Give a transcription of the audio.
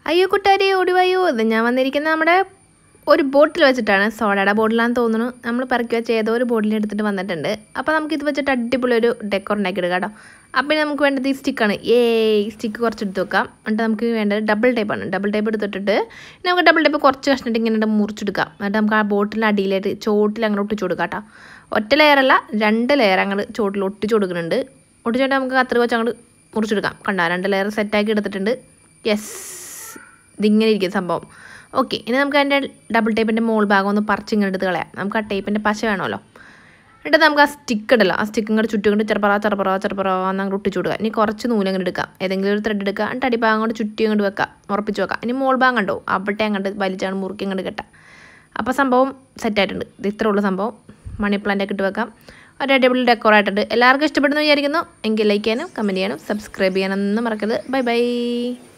അയ്യോ കുട്ടാരി ഓടിവായോ ഇത് ഞാൻ വന്നിരിക്കുന്നത് നമ്മുടെ ഒരു ബോട്ടിൽ വെച്ചിട്ടാണ് സോഡയുടെ ബോട്ടിലാണെന്ന് തോന്നുന്നു നമ്മൾ പറക്കി വെച്ച ഏതോ ഒരു ബോട്ടിൽ എടുത്തിട്ട് വന്നിട്ടുണ്ട് അപ്പോൾ നമുക്ക് ഇത് വെച്ചിട്ട് അടിപൊളി ഒരു ഡെക്കോർ ഉണ്ടാക്കിയെടുക്കാം കേട്ടോ അപ്പം നമുക്ക് വേണ്ടത് ഈ സ്റ്റിക്കാണ് ഏ സ്റ്റിക്ക് കുറച്ച് എടുത്ത് വെക്കാം എന്നിട്ട് നമുക്ക് വേണ്ടത് ഡബിൾ ടൈപ്പാണ് ഡബിൾ ടൈപ്പ് എടുത്തിട്ട് നമുക്ക് ഡബിൾ ടൈപ്പ് കുറച്ച് കഷ്ണിട്ട് ഇങ്ങനെ മുറിച്ചെടുക്കാം എന്നിട്ട് നമുക്ക് ആ ബോട്ടിലിൻ്റെ അടിയിലായിട്ട് ചോട്ടിൽ അങ്ങനെ ഒട്ടിച്ചു കൊടുക്കാം കേട്ടോ ഒറ്റ ലെയറല്ല രണ്ട് ലെയർ അങ്ങോട്ട് ചോട്ടിൽ ഒട്ടിച്ചു കൊടുക്കുന്നുണ്ട് ഒട്ടിച്ചിട്ട് നമുക്ക് കത്രി വെച്ച് അങ്ങോട്ട് മുറിച്ചെടുക്കാം കണ്ടോ രണ്ട് ലെയർ സെറ്റാക്കി എടുത്തിട്ടുണ്ട് യെസ് ഇതിങ്ങനെ ഇരിക്കും സംഭവം ഓക്കെ ഇനി നമുക്ക് അതിൻ്റെ ഡബിൾ ടേപ്പിൻ്റെ മോൾ ഭാഗം ഒന്ന് പറിച്ചിങ്ങനെ എടുത്ത് കളയാം നമുക്ക് ആ ടേപ്പിൻ്റെ പശ വേണമല്ലോ എന്നിട്ട് നമുക്ക് ആ സ്റ്റിക്ക് ഉണ്ടല്ലോ ആ സ്റ്റിക്ക് ഇങ്ങോട്ട് ചുറ്റും കൊണ്ട് ചെറുപ്പറ ചെറുപ്പറ ചെറുപ്പറ എന്ന് അങ്ങോട്ട് ഒട്ടിച്ചു കൊടുക്കുക ഇനി കുറച്ച് നൂലങ്ങോട്ട് എടുക്കാം ഏതെങ്കിലും ഒരു ത്രെഡ് എടുക്കുക എന്നിട്ട് അടിഭാഗം കൊണ്ട് ചുറ്റി അങ്ങോട്ട് വെക്കാം ഉറപ്പിച്ച് വെക്കാം ഇനി മോൾ ഭാഗം കണ്ടോ അവിടെ അങ്ങോട്ട് വലിച്ചാണ് മുറുക്കി അങ്ങോട്ട് കെട്ടാം അപ്പോൾ സംഭവം സെറ്റായിട്ടുണ്ട് ഇത് ഇത്രേ ഉള്ളൂ സംഭവം മണി പ്ലാന്റ് ഒക്കെ ഇട്ട് വെക്കാം ഒരു അടിപൊളി ഡെക്കോർ ആയിട്ടുണ്ട് എല്ലാവർക്കും ഇഷ്ടപ്പെടുന്നു വിചാരിക്കുന്നു എങ്കിൽ ലൈക്ക് ചെയ്യാനും കമൻറ്റ് ചെയ്യാനും സബ്സ്ക്രൈബ് ചെയ്യാനൊന്നും മറക്കരുത് ബൈ ബൈ